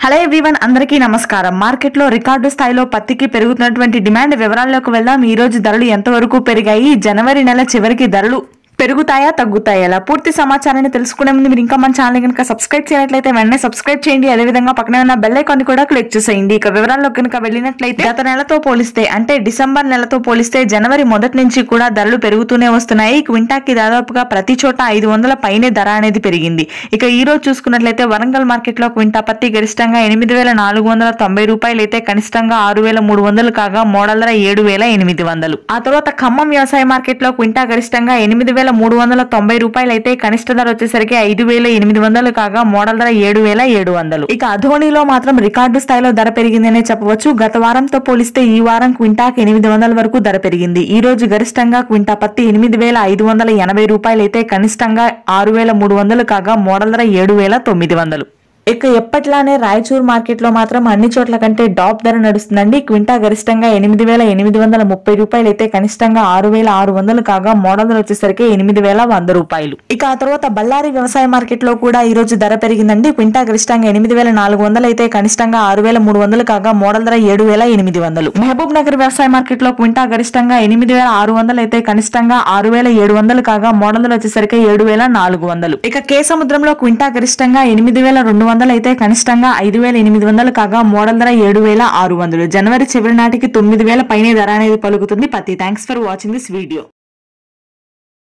hello everyone అందరికీ నమస్కారం మార్కెట్లో రికార్డు స్థాయిలో పత్తికి పెరుగుతున్నటువంటి డిమాండ్ వివరాల్లోకి వెళ్దాం ఈ రోజు ధరలు ఎంతవరకు పెరిగాయి జనవరి నెల చివరికి ధరలు పెరుగుతాయా తగ్గుతాయా ఇలా పూర్తి సమాచారాన్ని తెలుసుకునే ముందు మీరు ఇంకా మన ఛానల్ కనుక సబ్స్క్రైబ్ చేయనట్లయితే వెంటనే సబ్స్క్రైబ్ చేయండి అదేవిధంగా పక్కనే ఉన్న బెల్ ఐకాన్ కూడా క్లిక్ చేసేయండి ఇక వివరాల్లో కనుక వెళ్ళినట్లయితే గత నెలతో పోలిస్తే అంటే డిసెంబర్ నెలతో పోలిస్తే జనవరి మొదటి నుంచి కూడా ధరలు పెరుగుతూనే వస్తున్నాయి క్వింటాకి దాదాపుగా ప్రతి చోట ఐదు వందల పైనే ధర అనేది పెరిగింది ఇక ఈ రోజు చూసుకున్నట్లయితే వరంగల్ మార్కెట్ లో క్వింటా పత్తి గరిష్టంగా ఎనిమిది వేల నాలుగు వందల తొంభై రూపాయలు అయితే కనిష్టంగా ఆరు వేల మూడు వందలు కాగా మోడల్ ధర ఏడు వేల ఎనిమిది వందలు ఆ తర్వాత ఖమ్మం వ్యవసాయ మార్కెట్ లో క్వింటా గరిష్టంగా ఎనిమిది వేల మూడు వందల తొంభై రూపాయలు అయితే కనిష్ట ధర వచ్చేసరికి ఐదు వేల ఎనిమిది వందలు కాగా మోడల్ ధర ఏడు వేల ఏడు వందలు ఇక అధోనిలో మాత్రం రికార్డు స్థాయిలో ధర పెరిగిందనే చెప్పవచ్చు గత వారంతో పోలిస్తే ఈ వారం క్వింటాకి ఎనిమిది వందల వరకు ధర పెరిగింది ఈ రోజు గరిష్టంగా క్వింటా పత్తి ఎనిమిది వేల ఐదు వందల ఎనభై రూపాయలు అయితే కనిష్టంగా ఆరు వేల మూడు వందలు కాగా మోడల్ ధర ఏడు వేల తొమ్మిది వందలు ఇక ఎప్పట్లానే రాయచూర్ మార్కెట్ లో మాత్రం అన్ని చోట్ల కంటే డాప్ ధర నడుస్తుందండి క్వింటా గరిష్టంగా ఎనిమిది వేల ఎనిమిది వందల ముప్పై రూపాయలు అయితే కనిష్టంగా ఆరు వేల ఆరు వందలు కాగా మోడల్ ధర వచ్చేసరికి ఎనిమిది వేల వంద రూపాయలు ఇక ఆ తర్వాత బళ్ళారి వ్యవసాయ మార్కెట్ లో కూడా ఈ రోజు ధర పెరిగిందండి క్వింటా గరిష్టంగా ఎనిమిది వేల నాలుగు వందలు అయితే కనిష్టంగా ఆరు వేల మూడు వందలు కాగా మోడల్ ధర ఏడు వేల ఎనిమిది వందలు మహబూబ్ నగర్ వ్యవసాయ మార్కెట్ లో క్వింటా గరిష్టంగా ఎనిమిది వేల ఆరు వందలు అయితే కనిష్టంగా ఆరు వేల ఏడు వందలు కాగా మోడల్ ధర వచ్చేసరికి ఏడు వేల నాలుగు వందలు ఇక కే సముద్రంలో క్వింటా గరిష్టంగా ఎనిమిది వేల రెండు వందలు అయితే కనిష్టంగా ఐదు వేల ఎనిమిది వందలు కాగా మోడల్ ధర ఏడు వేల ఆరు వందలు జనవరి చివరి నాటికి తొమ్మిది వేల పైనే ధర అనేది పలుకుతుంది పత్తి thanks for watching this video